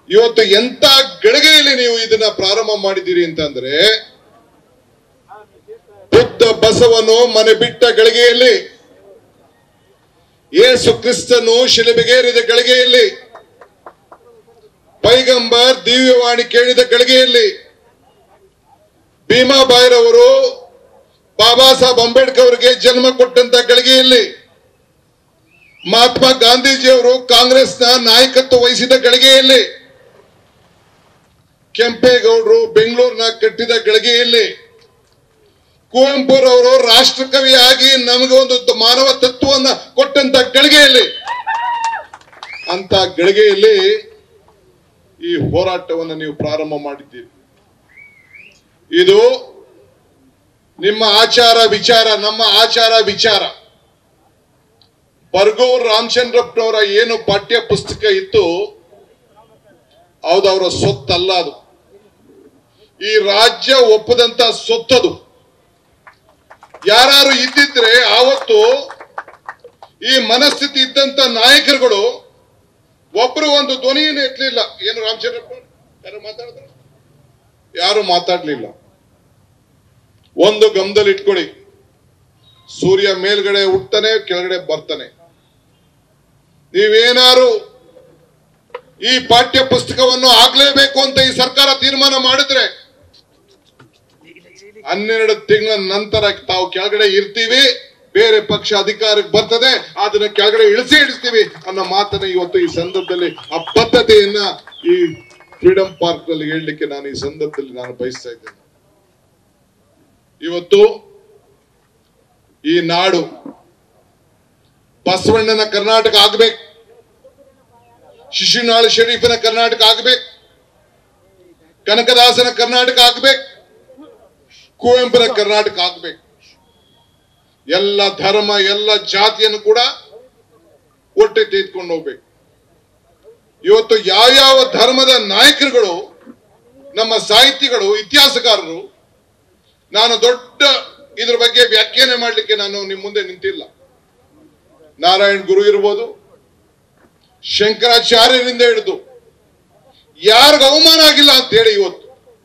ಇವತ್ತು ಎಂತ ಗಳಿಗೆಯಲ್ಲಿ ನೀವು ಇದನ್ನ ಪ್ರಾರಂಭ ಮಾಡಿದ್ದೀರಿ ಅಂತಂದ್ರೆ ಬುದ್ಧ ಬಸವನು ಮನೆ ಬಿಟ್ಟ ಗಳಿಗೆಯಲ್ಲಿ ಯೇಸು ಕ್ರಿಸ್ತನು ಶಿಲೆಬೆಗೇರಿದ ಗಳಿಗೆಯಲ್ಲಿ ಪೈಗಂಬರ್ ದಿವ್ಯವಾಣಿ ಕೇಳಿದ ಗಳಿಗೆಯಲ್ಲಿ ಭೀಮಾಬಾಯಿರವರು ಬಾಬಾ ಸಾಹೇಬ್ ಅಂಬೇಡ್ಕರ್ ಅವರಿಗೆ ಜನ್ಮ ಕೊಟ್ಟಂತ ಗಳಿಗೆಯಲ್ಲಿ ಮಹಾತ್ಮ ಗಾಂಧೀಜಿಯವರು ಕಾಂಗ್ರೆಸ್ನ ನಾಯಕತ್ವ ವಹಿಸಿದ ಗಳಿಗೆಯಲ್ಲಿ ಕೆಂಪೇಗೌಡರು ಬೆಂಗಳೂರಿನ ಕಟ್ಟಿದ ಗಳಿಗೆಯಲ್ಲಿ ಕುವೆಂಪುರವರು ರಾಷ್ಟ್ರಕವಿಯಾಗಿ ನಮಗೆ ಒಂದು ಮಾನವ ತತ್ವವನ್ನ ಕೊಟ್ಟಂತ ಗಳಿಗೆಯಲ್ಲಿ ಅಂತ ಗಳಿಗೆಯಲ್ಲಿ ಈ ಹೋರಾಟವನ್ನು ನೀವು ಪ್ರಾರಂಭ ಮಾಡಿದ್ದೀರಿ ಇದು ನಿಮ್ಮ ಆಚಾರ ವಿಚಾರ ನಮ್ಮ ಆಚಾರ ವಿಚಾರ ಬರ್ಗೂರ್ ರಾಮಚಂದ್ರಪ್ಪನವರ ಏನು ಪಾಠ್ಯ ಪುಸ್ತಕ ಇತ್ತು ಹೌದು ಅವರ ಸೊತ್ತಲ್ಲ ಅದು ಈ ರಾಜ್ಯ ಒಪ್ಪದಂತ ಸೊತ್ತದು ಯಾರು ಇದ್ದಿದ್ರೆ ಆವತ್ತು ಈ ಮನಸ್ಥಿತಿ ಇದ್ದಂತ ನಾಯಕರುಗಳು ಒಬ್ರು ಒಂದು ಧ್ವನಿಯನ್ನು ಎತ್ತಲಿಲ್ಲ ಏನು ರಾಮಚಂದ್ರಪ್ಪ ಯಾರು ಮಾತಾಡಿದ್ರು ಯಾರು ಮಾತಾಡ್ಲಿಲ್ಲ ಒಂದು ಗಮದಲ್ಲಿ ಇಟ್ಕೊಳ್ಳಿ ಸೂರ್ಯ ಮೇಲ್ಗಡೆ ಹುಟ್ತಾನೆ ಕೆಳಗಡೆ ಬರ್ತಾನೆ ನೀವೇನಾರು ಈ ಪಾಠ್ಯ ಪುಸ್ತಕವನ್ನು ಆಗ್ಲೇಬೇಕು ಅಂತ ಈ ಸರ್ಕಾರ ತೀರ್ಮಾನ ಮಾಡಿದ್ರೆ ಹನ್ನೆರಡು ತಿಂಗಳ ನಂತರ ತಾವು ಕೆಳಗಡೆ ಇರ್ತೀವಿ ಬೇರೆ ಪಕ್ಷ ಅಧಿಕಾರಕ್ಕೆ ಬರ್ತದೆ ಅದನ್ನ ಕೆಳಗಡೆ ಇಳಿಸಿ ಇಳಿಸ್ತೀವಿ ಅನ್ನೋ ಮಾತನ್ನ ಇವತ್ತು ಈ ಸಂದರ್ಭದಲ್ಲಿ ಆ ಬದ್ಧತೆಯನ್ನ ಈ ಫ್ರೀಡಂ ಪಾರ್ಕ್ ನಲ್ಲಿ ಹೇಳಲಿಕ್ಕೆ ನಾನು ಈ ಸಂದರ್ಭದಲ್ಲಿ ನಾನು ಬಯಸ್ತಾ ಇದ್ದೇನೆ ಇವತ್ತು ಈ ನಾಡು ಬಸವಣ್ಣನ ಕರ್ನಾಟಕ ಆಗ್ಬೇಕು ಶಿಶುನಾಳ ಶರೀಫನ ಕರ್ನಾಟಕ ಆಗ್ಬೇಕು ಕನಕದಾಸನ ಕರ್ನಾಟಕ ಆಗ್ಬೇಕು ಕುವೆಂಪುರ ಕರ್ನಾಟಕ ಆಗ್ಬೇಕು ಎಲ್ಲ ಧರ್ಮ ಎಲ್ಲ ಜಾತಿಯನ್ನು ಕೂಡ ಒಟ್ಟೆ ತೆಗೆದುಕೊಂಡು ಹೋಗ್ಬೇಕು ಇವತ್ತು ಯಾವ್ಯಾವ ಧರ್ಮದ ನಾಯಕರುಗಳು ನಮ್ಮ ಸಾಹಿತಿಗಳು ಇತಿಹಾಸಕಾರರು ನಾನು ದೊಡ್ಡ ಇದ್ರ ಬಗ್ಗೆ ವ್ಯಾಖ್ಯಾನ ಮಾಡಲಿಕ್ಕೆ ನಾನು ನಿಮ್ಮ ಮುಂದೆ ನಿಂತಿಲ್ಲ ನಾರಾಯಣ್ ಗುರು ಇರ್ಬೋದು ಶಂಕರಾಚಾರ್ಯರಿಂದ ಹಿಡಿದು ಯಾರಿಗ ಅವಮಾನ ಆಗಿಲ್ಲ ಅಂತ ಹೇಳಿ ಇವತ್ತು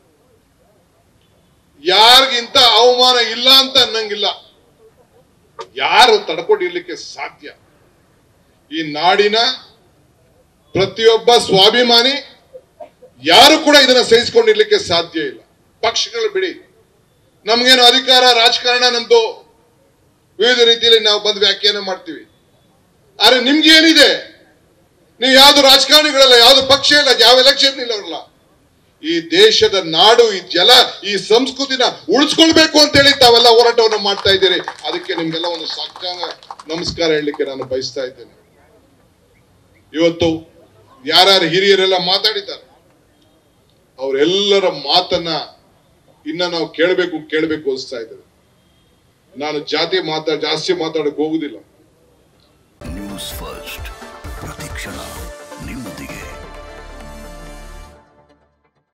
ಯಾರಿಗಿಂತ ಅವಮಾನ ಇಲ್ಲ ಅಂತ ಅನ್ನಂಗಿಲ್ಲ ಯಾರು ತಡ್ಕೊಂಡಿರ್ಲಿಕ್ಕೆ ಸಾಧ್ಯ ಈ ನಾಡಿನ ಪ್ರತಿಯೊಬ್ಬ ಸ್ವಾಭಿಮಾನಿ ಯಾರು ಕೂಡ ಇದನ್ನ ಸಹಿಸಿಕೊಂಡಿರ್ಲಿಕ್ಕೆ ಸಾಧ್ಯ ಇಲ್ಲ ಪಕ್ಷಗಳು ಬಿಡಿ ನಮ್ಗೇನು ಅಧಿಕಾರ ರಾಜಕಾರಣ ನಮ್ದು ವಿವಿಧ ರೀತಿಯಲ್ಲಿ ನಾವು ಬಂದು ವ್ಯಾಖ್ಯಾನ ಮಾಡ್ತೀವಿ ಆದ್ರೆ ನಿಮ್ಗೆ ಏನಿದೆ ನೀವು ಯಾವ್ದು ರಾಜಕಾರಣಿಗಳಲ್ಲ ಯಾವ್ದು ಪಕ್ಷ ಇಲ್ಲ ಯಾವ ಎಲೆಕ್ಷನ್ ಇಲ್ಲವರಲ್ಲ ಈ ದೇಶದ ನಾಡು ಈ ಜಲ ಈ ಸಂಸ್ಕೃತಿನ ಉಳಿಸ್ಕೊಳ್ಬೇಕು ಅಂತ ಹೇಳಿ ತಾವೆಲ್ಲ ಹೋರಾಟವನ್ನು ಮಾಡ್ತಾ ಇದ್ದೀರಿ ಅದಕ್ಕೆ ನಿಮ್ಗೆಲ್ಲ ಒಂದು ಸಾಷ್ಟಾಂಗ ನಮಸ್ಕಾರ ಹೇಳಲಿಕ್ಕೆ ನಾನು ಬಯಸ್ತಾ ಇದ್ದೇನೆ ಇವತ್ತು ಯಾರ್ಯಾರು ಹಿರಿಯರೆಲ್ಲ ಮಾತಾಡಿದ್ದಾರೆ ಅವರೆಲ್ಲರ ಮಾತನ್ನ ಇನ್ನ ನಾವು ಕೇಳಬೇಕು ಕೇಳಬೇಕು ಅನಿಸ್ತಾ ಇದ್ದೇವೆ ನಾನು ಜಾತಿ ಮಾತಾ ಜಾಸ್ತಿ ಮಾತಾಡಕ್ ಹೋಗುದಿಲ್ಲ ನ್ಯೂಸ್ ಫಸ್ಟ್ ಪ್ರತಿಕ್ಷಣ